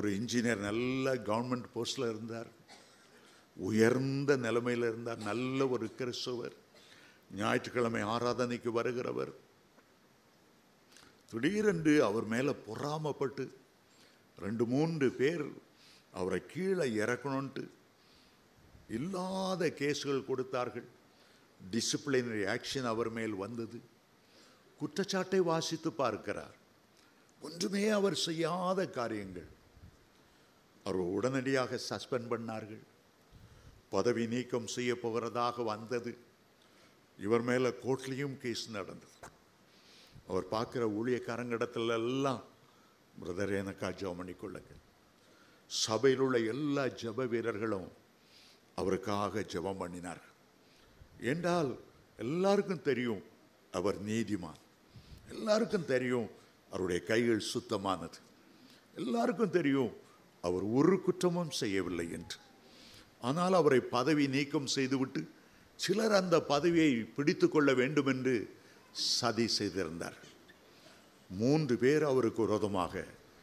ஒரு இன்ஜினியர் நல்ல கவர்மெண்ட் போஸ்டில் இருந்தார் உயர்ந்த நிலைமையில் இருந்தார் நல்ல ஒரு கிறிஸ்தவர் ஞாயிற்றுக்கிழமை ஆராதனைக்கு வருகிறவர் திடீரென்று அவர் மேலே பொறாமப்பட்டு ரெண்டு மூன்று பேர் அவரை கீழே இறக்கணுன்ட்டு இல்லாத கேஸ்கள் கொடுத்தார்கள் டிசிப்ளினரி ஆக்ஷன் அவர் மேல் வந்தது குற்றச்சாட்டை வாசித்து பார்க்கிறார் ஒன்றுமே அவர் செய்யாத காரியங்கள் அவர் உடனடியாக சஸ்பெண்ட் பண்ணார்கள் பதவி நீக்கம் செய்ய போகிறதாக வந்தது இவர் மேல கோர்ட்லேயும் கேஸ் நடந்தது அவர் பார்க்குற ஊழியக்காரங்கிடத்துல எல்லாம் பிரதர் எனக்கா ஜெபம் பண்ணிக்கொள்ளுங்க சபையில் உள்ள எல்லா ஜெப வீரர்களும் அவருக்காக ஜெபம் பண்ணினார்கள் என்றால் எல்லாருக்கும் தெரியும் அவர் நீதிமான் எல்லாருக்கும் தெரியும் அவருடைய கைகள் சுத்தமானது எல்லாருக்கும் தெரியும் அவர் ஒரு குற்றமும் செய்யவில்லை என்று ஆனால் அவரை பதவி நீக்கம் செய்துவிட்டு சிலர் அந்த பதவியை பிடித்து கொள்ள வேண்டும் என்று சதி செய்திருந்தார்கள் மூன்று பேர் அவருக்கு விரோதமாக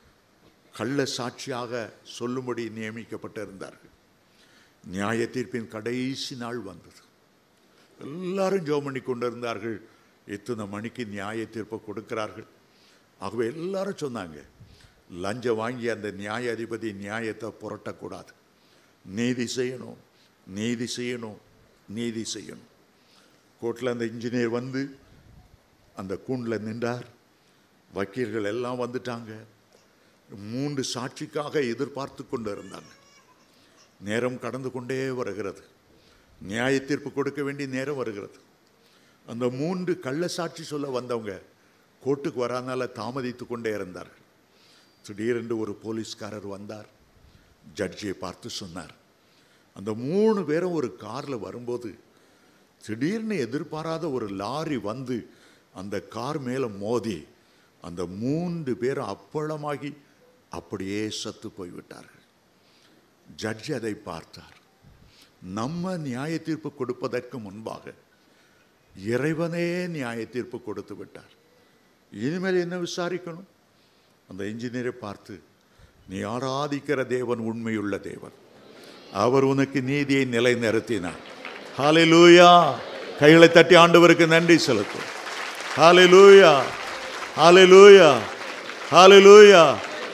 கள்ள சாட்சியாக சொல்லும்படி நியமிக்கப்பட்டிருந்தார்கள் நியாய தீர்ப்பின் கடைசி நாள் வந்தது எல்லாரும் ஜெபம் பண்ணி கொண்டிருந்தார்கள் எத்தனை மணிக்கு நியாய தீர்ப்பை கொடுக்கிறார்கள் ஆகவே எல்லாரும் சொன்னாங்க லஞ்சம் வாங்கி அந்த நியாயாதிபதி நியாயத்தை புரட்டக்கூடாது நீதி செய்யணும் நீதி செய்யணும் நீதி செய்யணும் கோர்ட்டில் அந்த இன்ஜினியர் வந்து அந்த கூண்டில் நின்றார் வக்கீல்கள் எல்லாம் வந்துட்டாங்க மூன்று சாட்சிக்காக எதிர்பார்த்து கொண்டு இருந்தாங்க நேரம் கடந்து கொண்டே வருகிறது நியாய தீர்ப்பு கொடுக்க வேண்டிய நேரம் வருகிறது அந்த மூன்று கள்ள சாட்சி சொல்ல வந்தவங்க கோர்ட்டுக்கு வராதனால தாமதித்து கொண்டே இருந்தார்கள் திடீரென்று ஒரு போலீஸ்காரர் வந்தார் ஜட்ஜியை பார்த்து சொன்னார் அந்த மூணு பேரும் ஒரு காரில் வரும்போது திடீர்னு எதிர்பாராத ஒரு லாரி வந்து அந்த கார் மேலே மோதி அந்த மூன்று பேரும் அப்பளமாகி அப்படியே சத்து போய்விட்டார்கள் ஜட்ஜ் அதை பார்த்தார் நம்ம நியாய தீர்ப்பு கொடுப்பதற்கு முன்பாக இறைவனே நியாய தீர்ப்பு கொடுத்து விட்டார் இனிமேல் என்ன விசாரிக்கணும் அந்த இன்ஜினியரை பார்த்து நீ ஆராதிக்கிற தேவன் உண்மையுள்ள தேவன் அவர் உனக்கு நீதியை நிலைநிறுத்தினார் ஹalleluya கைகளை தட்டி ஆண்டவருக்கு நன்றி செலுத்தும் ஹalleluya ஹalleluya ஹalleluya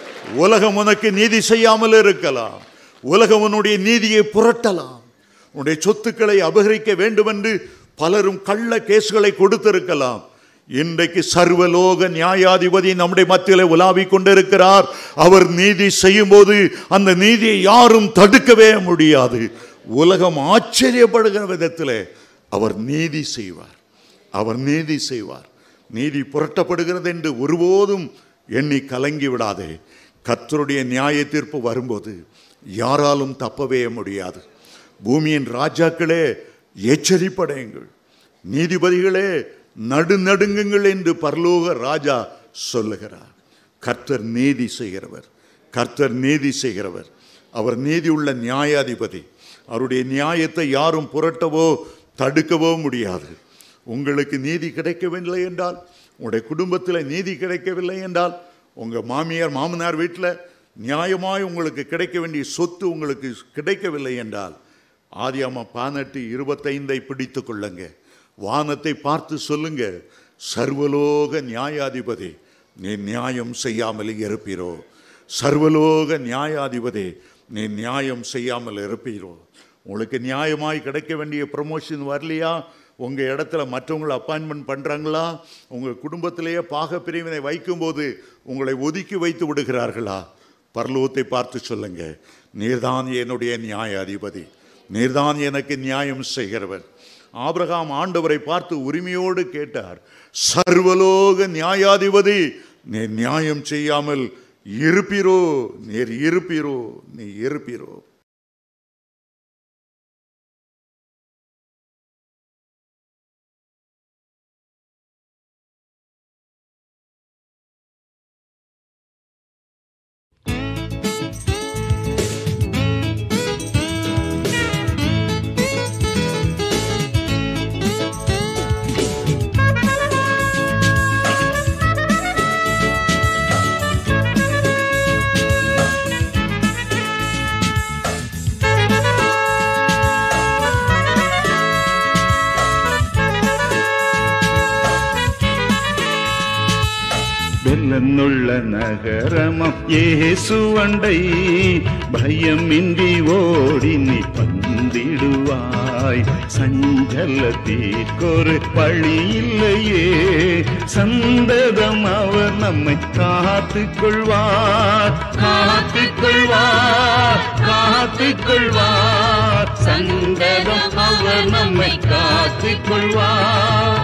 உலகம் உனக்கு நீதி செய்யாமல் இருக்கலாம் உலகம் உன்னுடைய நீதியை புரட்டலாம் உன்னுடைய சொத்துக்களை அபகரிக்க வேண்டும் என்று பலரும் கள்ள கேஸ்களை கொடுத்திருக்கலாம் இன்றைக்கு சர்வலோக நியாயாதிபதி நம்முடைய மத்தியில் உலாவிக் கொண்டிருக்கிறார் அவர் நீதி செய்யும் போது அந்த நீதியை யாரும் தடுக்கவே முடியாது உலகம் ஆச்சரியப்படுகிற விதத்தில் அவர் நீதி செய்வார் அவர் நீதி செய்வார் நீதி புரட்டப்படுகிறது என்று ஒருபோதும் எண்ணி கலங்கி விடாதே கர்த்தருடைய நியாய தீர்ப்பு வரும்போது யாராலும் தப்பவே முடியாது பூமியின் ராஜாக்களே எச்சரிப்படையுங்கள் நீதிபதிகளே நடுநடுங்குங்கள் என்று பரலோக ராஜா சொல்லுகிறார் கர்த்தர் நீதி செய்கிறவர் கர்த்தர் நீதி செய்கிறவர் அவர் நீதி உள்ள நியாயாதிபதி அவருடைய நியாயத்தை யாரும் புரட்டவோ தடுக்கவோ முடியாது உங்களுக்கு நீதி கிடைக்கவில்லை என்றால் உங்களுடைய குடும்பத்தில் நீதி கிடைக்கவில்லை என்றால் உங்கள் மாமியார் மாமனார் வீட்டில் நியாயமாய் உங்களுக்கு கிடைக்க வேண்டிய சொத்து உங்களுக்கு கிடைக்கவில்லை என்றால் ஆதியாம பதினெட்டு இருபத்தைந்தை பிடித்து கொள்ளுங்க வானத்தை பார்த்து சொல்லுங்க சர்வலோக நியாயாதிபதி நீ நியாயம் செய்யாமல் இருப்பீரோ சர்வலோக நியாயாதிபதி நீ நியாயம் செய்யாமல் இருப்பீரோ உங்களுக்கு நியாயமாய் கிடைக்க வேண்டிய ப்ரமோஷன் வரலையா உங்கள் இடத்துல மற்றவங்களை அப்பாயின்மெண்ட் பண்ணுறாங்களா உங்கள் குடும்பத்திலேயே பாக பிரிவினை வைக்கும்போது உங்களை ஒதுக்கி வைத்து விடுகிறார்களா பரலோகத்தை பார்த்து சொல்லுங்க நீர்தான் என்னுடைய நியாயாதிபதி நீர்தான் எனக்கு நியாயம் செய்கிறவர் ஆபிரகாம் ஆண்டவரை பார்த்து உரிமையோடு கேட்டார் சர்வலோக நியாயாதிபதி நீ நியாயம் செய்யாமல் இருப்பீரோ நீர் இருப்பீரோ நீ இருப்பீரோ Thank you. ஜீவனுள்ள நகரமம் இயேசுவண்டை பயமின்றி ஓடி நீ வந்திடுவாய் சஞ்சலத்திற்கொரு வழி இல்லையே சந்ததம் அவர் நம்மை காத்துக் கொள்வார் காத்துக் கொள்வார் காத்துக் கொள்வார் சந்ததம் அவர் நம்மை காத்துக் கொள்வார்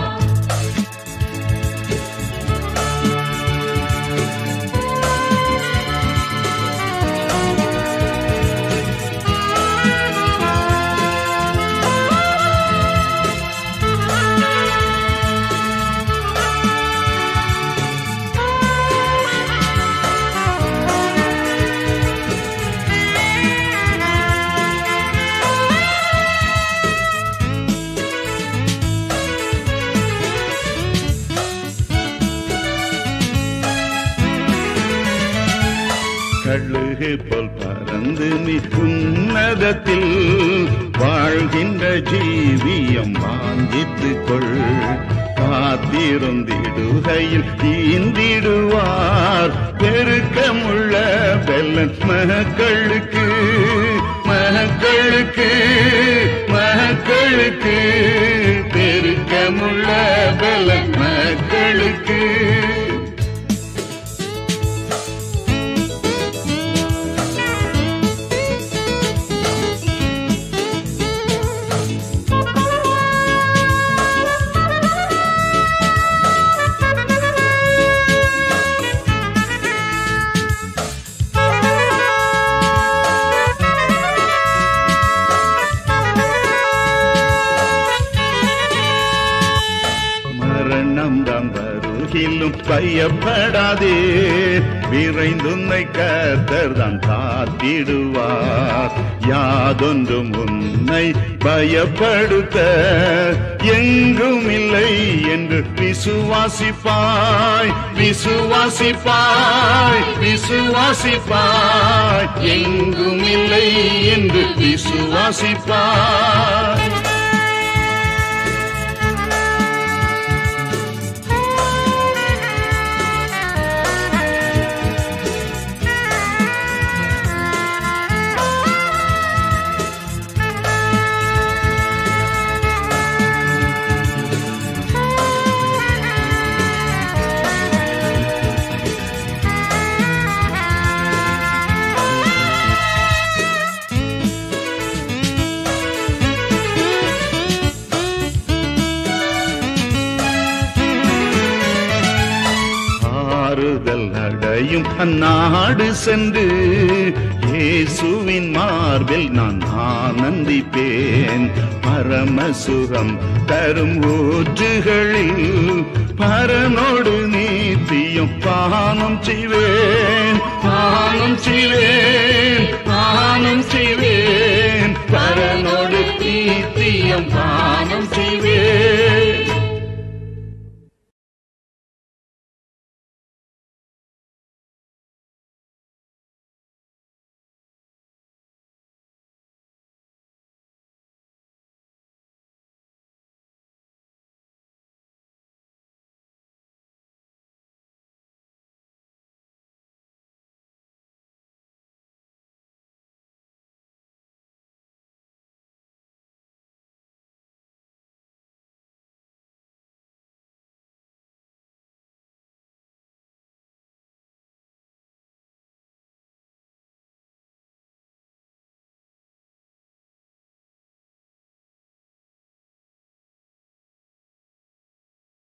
கழுகு போல் பறந்து நீ உன்னதத்தில் வாழ்கின்ற ஜீவியம் வாங்கித்துக் கொள் காத்திருந்திடுகையில் ஈந்திடுவார் பெருக்கமுள்ள வெள்ளன் மகளுக்கு மகளுக்கு மகளுக்கு பெருக்கமுள்ள வெள்ளன் மகளுக்கு மரணம் தான் வருகிலும் பயப்படாதே விரைந்துன்னை கர்த்தர் தான் காத்திடுவார் யாதொன்றும் உன்னை பயப்படுத்த எங்கும் இல்லை என்று விசுவாசிப்பாய் விசுவாசிப்பாய் விசுவாசிப்பாய் எங்கும் இல்லை என்று விசுவாசிப்பாய் ஆறுதல் அடையும் அந்நாடு சென்று இயேசுவின் மார்பில் நான் ஆனந்திப்பேன் பரமசுகம் தரும் ஊற்றுகளில் பரனோடு நீத்தியும் பானம் செய்வேன் பானம் செய்வேன் பானம் செய்வேன் பரனோடு நீத்தியம் பானம்